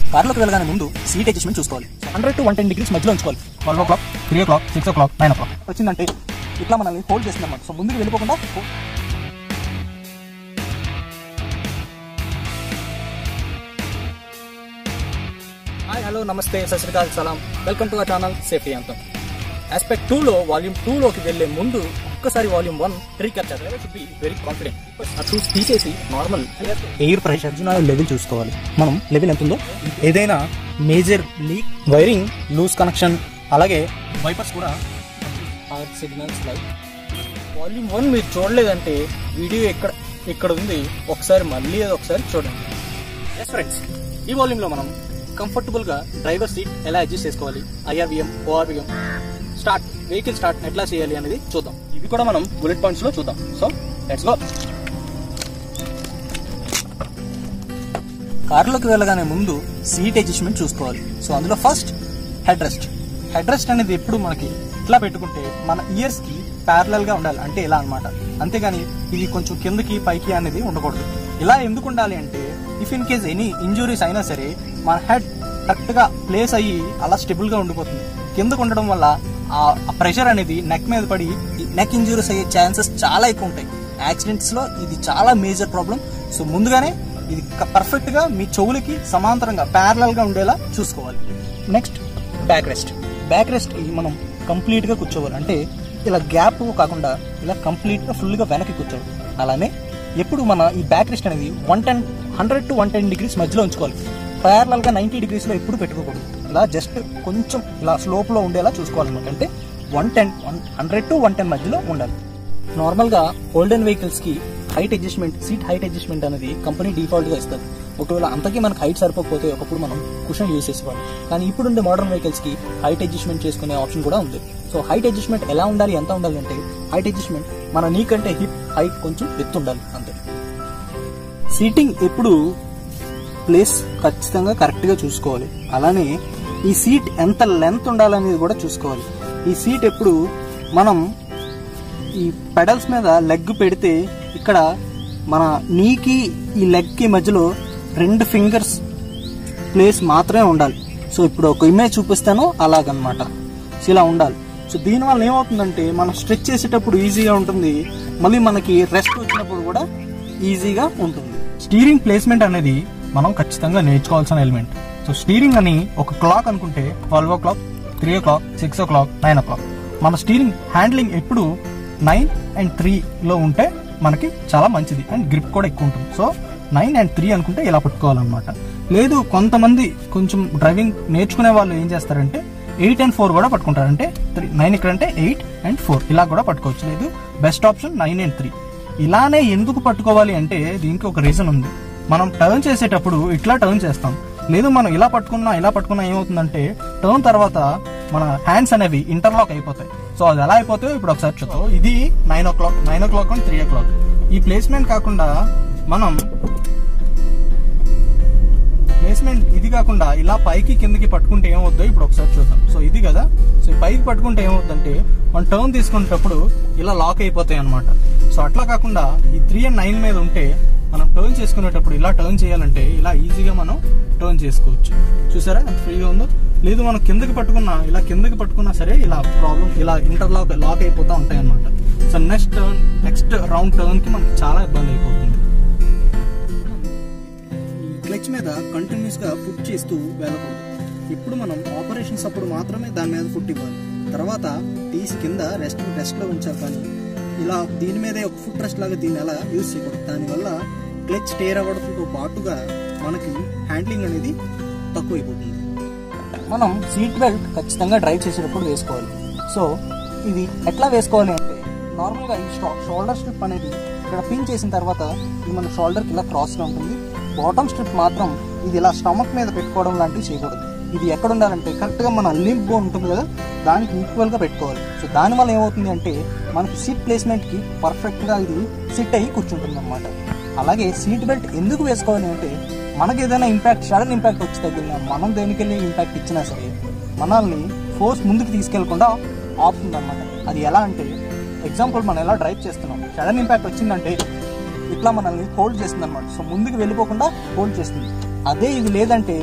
కార్లోకి వెళ్ళగానే ముందు seat adjustment చూసుకోవాలి hundred to one ten degrees మధ్యలో ఉంచుకోవాలి twelve o'clock three o'clock six o'clock nine o'clock వచ్చిందంటే ఇట్లా మనల్ని హోల్డ్ చేస్తుంది అనమాట సో ముందుకు వెళ్ళిపోకుండా హో- హాయ్ హలో నమస్తే సత్ శ్రీకాల్ సలాం welcome to our channel safety అంతం ఆస్పెక్ట్ టూలో వాల్యూమ్ టూలోకి వెళ్ళే ముందు ఒక్కసారి volume one recapture should be very confident ఆ టూ తీసేసి నార్మల్ ఎయిర్ ప్రెషర్ లెవెల్ చూసుకోవాలి మనం లెవెల్ ఎంత ఉందో ఏదైనా major leak wiring loose connection అలాగే వైపర్స్ కూడా or signals like volume one మీరు చూడలేదంటే వీడియో ఎక్కడ ఇక్కడ ఉంది ఒకసారి మళ్ళీ అది ఒకసారి చూడండి ఎస్ ఫ్రెండ్స్ ఈ వాల్యూమ్లో మనం కంఫర్టబుల్గా డ్రైవర్ సీట్ ఎలా అడ్జస్ట్ చేసుకోవాలి IRVM ORVM start vehicle start ఎట్లా చేయాలి అనేది చూద్దాం ఇవి కూడా మనం బుల్లెట్ పాయింట్స్ లో చూద్దాం సో లెట్స్ గో కారులోకి వెళ్ళగానే ముందు సీట్ అడ్జస్ట్మెంట్ చూసుకోవాలి సో అందులో first head rest head rest అనేది ఎప్పుడు మనకి ఇట్లా పెట్టుకుంటే మన ఇయర్స్ కి ప్యారలల్ గా ఉండాలి అంటే ఇలా అన్నమాట అంతేగాని ఇది కొంచెం కిందకి పైకి అనేది ఉండకూడదు ఇలా ఎందుకు ఉండాలి అంటే if in case any injuries అయినా సరే మన హెడ్ కరెక్ట్ గా ప్లేస్ అయ్యి అలా స్టెబుల్ గా ఉండిపోతుంది కిందకు ఉండడం వల్ల ఆ ప్రెషర్ అనేది నెక్ మీద పడి నెక్ ఇంజురీస్ అయ్యే ఛాన్సెస్ చాలా ఎక్కువ ఉంటాయి యాక్సిడెంట్స్ లో ఇది చాలా మేజర్ ప్రాబ్లం సో ముందుగానే ఇది పర్ఫెక్ట్ గా మీ చెవులకి సమాంతరంగా ప్యారలల్ గా ఉండేలా చూసుకోవాలి next back rest back rest కి మనం కంప్లీట్ గా కూర్చోవాలి అంటే ఇలా గ్యాప్ కాకుండా ఇలా కంప్లీట్ గా ఫుల్ గా వెనక్కి కూర్చోవాలి అలానే ఎప్పుడు మన ఈ బ్యాక్ రెస్ట్ అనేది one ten hundred to one ten degrees మధ్యలో ఉంచుకోవాలి ప్యారలల్ గా నైన్టీ డిగ్రీస్ లో ఎప్పుడు పెట్టుకోకూడదు ఇలా జస్ట్ కొంచెం ఇలా స్లోప్ లో ఉండేలా చూసుకోవాలన్నమాట అంటే one ten one hundred to one ten మధ్యలో ఉండాలి నార్మల్ గా ఓల్డెన్ వెహికల్స్ కి height adjustment seat height adjustment అనేది కంపెనీ డిఫాల్ట్ గా ఇస్తారు ఒకవేళ అంతకీ మనకు హైట్ సరిపోకపోతే ఒకప్పుడు మనం కుషన్ యూస్ చేసేవాళ్ళం కానీ ఇప్పుడుండే మోడర్న్ వెహికల్స్ కి హైట్ అడ్జస్ట్మెంట్ చేసుకునే ఆప్షన్ కూడా ఉంది సో హైట్ అడ్జస్ట్మెంట్ ఎలా ఉండాలి ఎంత ఉండాలి అంటే హైట్ అడ్జస్ట్మెంట్ మన నీ కంటే హిప్ హైట్ కొంచెం ఎత్తు ఉండాలి అంతే సీటింగ్ ఎప్పుడు ప్లేస్ ఖచ్చితంగా కరెక్ట్ గా చూసుకోవాలి అలానే ఈ సీట్ ఎంత లెంత్ ఉండాలనేది కూడా చూసుకోవాలి ఈ సీట్ ఎప్పుడు మనం ఈ పెడల్స్ మీద లెగ్ పెడితే ఇక్కడ మన నీకి ఈ లెగ్ కి మధ్యలో రెండు ఫింగర్స్ ప్లేస్ మాత్రమే ఉండాలి సో ఇప్పుడు ఒక ఇమేజ్ చూపిస్తాను అలాగనమాట సో ఇలా ఉండాలి సో దీనివల్ల ఏమవుతుందంటే మనం స్ట్రెచ్ చేసేటప్పుడు ఈజీగా ఉంటుంది మళ్ళీ మనకి రెస్ట్ వచ్చినప్పుడు కూడా ఈజీగా ఉంటుంది స్టీరింగ్ ప్లేస్మెంట్ అనేది మనం ఖచ్చితంగా నేర్చుకోవాల్సిన ఎలిమెంట్ సో స్టీరింగ్ అని ఒక క్లాక్ అనుకుంటే twelve o'clock three o'clock six o'clock nine o'clock మన స్టీరింగ్ హ్యాండ్లింగ్ ఎప్పుడు నైన్ అండ్ త్రీ లో ఉంటే మనకి చాలా మంచిది అండ్ గ్రిప్ కూడా ఎక్కువ ఉంటుంది సో నైన్ అండ్ త్రీ అనుకుంటే ఇలా పట్టుకోవాలన్నమాట లేదు కొంతమంది కొంచెం డ్రైవింగ్ నేర్చుకునే వాళ్ళు ఏం చేస్తారంటే ఎయిట్ అండ్ ఫోర్ కూడా పట్టుకుంటారు అంటే త్రీ నైన్ ఇక్కడ అంటే ఎయిట్ అండ్ ఫోర్ ఇలా కూడా పట్టుకోవచ్చు లేదు best option nine and three ఇలానే ఎందుకు పట్టుకోవాలి అంటే దీనికి ఒక రీజన్ ఉంది మనం టర్న్ చేసేటప్పుడు ఇట్లా టర్న్ చేస్తాం లేదు మనం ఇలా పట్టుకున్నా ఇలా పట్టుకున్నా ఏమవుతుందంటే టర్న్ తర్వాత మన హ్యాండ్స్ అనేవి ఇంటర్లాక్ అయిపోతాయి సో అది ఎలా అయిపోతాయో ఇప్పుడు ఒకసారి చూద్దాం ఇది nine o'clock nine o'clock and three o'clock ఈ ప్లేస్మెంట్ కాకుండా మనం ప్లేస్మెంట్ ఇది కాకుండా ఇలా పైకి కిందకి పట్టుకుంటే ఏమవుద్దో ఇప్పుడు ఒకసారి చూద్దాం సో ఇది కదా సో ఈ పైకి పట్టుకుంటే ఏమవుద్దంటే మనం టర్న్ తీసుకునేటప్పుడు ఇలా లాక్ అయిపోతాయి అనమాట సో అట్లా కాకుండా ఈ త్రీ అండ్ నైన్ మీద ఉంటే మనం టర్న్ చేసుకునేటప్పుడు ఇలా టర్న్ చేయాలంటే ఇలా ఈజీగా మనం టర్న్ చేసుకోవచ్చు చూసారా ఎంత ఫ్రీగా ఉందో లేదు మనం కిందకి పట్టుకున్నా ఇలా కిందకి పట్టుకున్నా సరే ఇలా ప్రాబ్లం ఇలా ఇంటర్లాక్ లాక్ అయిపోతా ఉంటాయి అనమాట so next turn next round turn కి మనకి చాలా ఇబ్బంది అయిపోతుంది ఈ క్లచ్ మీద కంటిన్యూస్ గా ఫుట్ చేస్తూ వెళ్ళకూడదు ఇప్పుడు మనం ఆపరేషన్స్ అప్పుడు మాత్రమే దాని మీద ఫుట్ ఇవ్వాలి తర్వాత తీసి కింద రెస్ట్ రెస్ట్ లో ఉంచాలి కానీ ఇలా దీని మీదే ఒక ఫుట్ రెస్ట్ లాగా దీన్ని అలా యూజ్ చేయకూడదు దానివల్ల క్లచ్ టేర్ అవ్వడంతో పాటుగా మనకి హ్యాండ్లింగ్ అనేది తక్కువైపోతుంది మనం సీట్ బెల్ట్ ఖచ్చితంగా డ్రైవ్ చేసేటప్పుడు వేసుకోవాలి సో ఇది ఎట్లా వేసుకోవాలి అంటే నార్మల్గా ఈ షోల్డర్ స్ట్రిప్ అనేది ఇక్కడ పిన్ చేసిన తర్వాత ఇది మన షోల్డర్కి ఇలా క్రాస్గా ఉంటుంది బాటమ్ స్ట్రిప్ మాత్రం ఇది ఇలా స్టమక్ మీద పెట్టుకోవడం లాంటివి చేయకూడదు ఇది ఎక్కడ ఉండాలంటే కరెక్ట్గా మన లింప్ బోన్ ఉంటుంది కదా దానికి ఈక్వల్గా పెట్టుకోవాలి సో దానివల్ల ఏమవుతుంది అంటే మనకి సీట్ ప్లేస్మెంట్కి పర్ఫెక్ట్గా ఇది సిట్ అయ్యి కూర్చుంటుంది అనమాట అలాగే సీట్ బెల్ట్ ఎందుకు వేసుకోవాలి అంటే మనకి ఏదైనా ఇంపాక్ట్ సడన్ ఇంపాక్ట్ వచ్చి తగిలినా మనం దేనికెళ్ళి ఇంపాక్ట్ ఇచ్చినా సరే మనల్ని ఫోర్స్ ముందుకు తీసుకెళ్లకుండా ఆపుతుంది అనమాట అది ఎలా అంటే ఎగ్జాంపుల్ మనం ఎలా డ్రైవ్ చేస్తున్నాం సడన్ ఇంపాక్ట్ వచ్చిందంటే ఇట్లా మనల్ని హోల్డ్ చేస్తుంది అనమాట సో ముందుకు వెళ్ళిపోకుండా హోల్డ్ చేస్తుంది అదే ఇది లేదంటే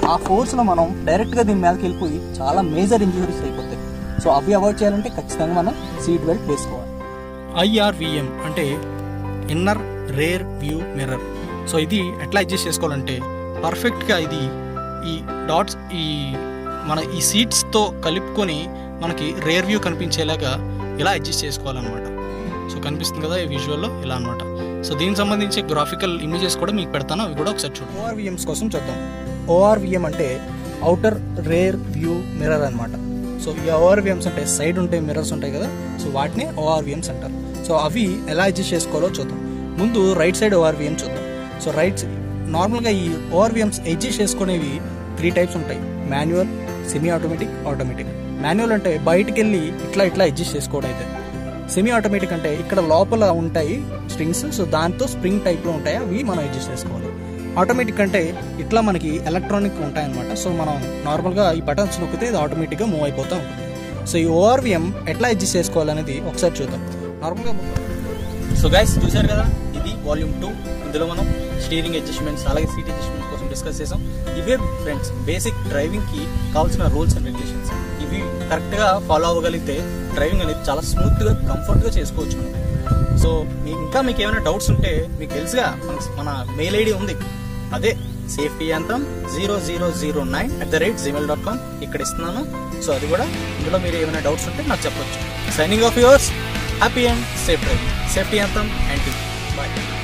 ఆ ఫోర్స్లో మనం డైరెక్ట్గా దీని మీదకి వెళ్ళిపోయి చాలా మేజర్ ఇంజురీస్ అయిపోతాయి సో అవి అవాయిడ్ చేయాలంటే ఖచ్చితంగా మనం సీట్ బెల్ట్ వేసుకోవాలి ఐఆర్విఎం అంటే inner rear view mirror so ఇది ఎట్లా అడ్జస్ట్ చేసుకోవాలంటే పర్ఫెక్ట్గా ఇది ఈ డాట్స్ ఈ మన ఈ సీట్స్తో కలుపుకొని మనకి రేర్ వ్యూ కనిపించేలాగా ఇలా అడ్జస్ట్ చేసుకోవాలన్నమాట సో కనిపిస్తుంది కదా ఈ విజువల్లో ఇలా అనమాట సో దీనికి సంబంధించి గ్రాఫికల్ ఇమేజెస్ కూడా మీకు పెడతాను అవి కూడా ఒకసారి చూడండి ఓఆర్విఎమ్స్ కోసం చూద్దాం ఓఆర్విఎం అంటే అవుటర్ రేర్ వ్యూ మిర్రర్ అనమాట సో ఈ ఓఆర్విఎమ్స్ అంటే సైడ్ ఉంటాయి మిర్రర్స్ ఉంటాయి కదా సో వాటిని ఓఆర్విఎమ్స్ అంటారు సో అవి ఎలా అడ్జస్ట్ చేసుకోవాలో చూద్దాం ముందు రైట్ సైడ్ ఓఆర్విఎం చూద్దాం సో రైట్ నార్మల్గా ఈ ఓఆర్విఎమ్స్ అడ్జస్ట్ చేసుకునేవి త్రీ టైప్స్ ఉంటాయి manual semi automatic automatic manual అంటే బయటికి వెళ్ళి ఇట్లా ఇట్లా అడ్జస్ట్ చేసుకోవడం అయితే సెమీ ఆటోమేటిక్ అంటే ఇక్కడ లోపల ఉంటాయి స్ప్రింగ్స్ సో దాంతో స్ప్రింగ్ టైప్లో ఉంటాయి అవి మనం అడ్జస్ట్ చేసుకోవాలి ఆటోమేటిక్ అంటే ఇట్లా మనకి ఎలక్ట్రానిక్ ఉంటాయన్నమాట సో మనం నార్మల్గా ఈ బటన్స్ నొక్కితే ఇది ఆటోమేటిక్గా మూవ్ అయిపోతూ ఉంటుంది సో ఈ ఓఆర్విఎం ఎట్లా అడ్జస్ట్ చేసుకోవాలనేది ఒకసారి చూద్దాం నార్మల్గా సో గైస్ చూసారు కదా ఇది వాల్యూమ్ టూ ఇందులో మనం స్టీరింగ్ అడ్జస్ట్మెంట్స్ అలాగే సీట్ అడ్జస్ట్మెంట్స్ కోసం డిస్కస్ చేసాం ఇవే ఫ్రెండ్స్ బేసిక్ డ్రైవింగ్ కి కావాల్సిన రూల్స్ అండ్ రెగ్యులేషన్స్ ఇవి కరెక్ట్ గా ఫాలో అవ్వగలిగితే డ్రైవింగ్ అనేది చాలా స్మూత్ గా కంఫర్ట్ గా చేసుకోవచ్చు మనం సో మీ- ఇంకా మీకు ఏమైనా డౌట్స్ ఉంటే మీకు తెలుసుగా మన- మన మెయిల్ ఐడి ఉంది అదే సేఫ్టీ అంతం zero zero zero nine at the rate Gmail dot com ఇక్కడ ఇస్తున్నాను సో అది కూడా ఇందులో మీరు ఏమైనా డౌట్స్ ఉంటే నాకు చెప్పొచ్చు signing off yours happy and safe driving safety అంతం అండ్ బాయ్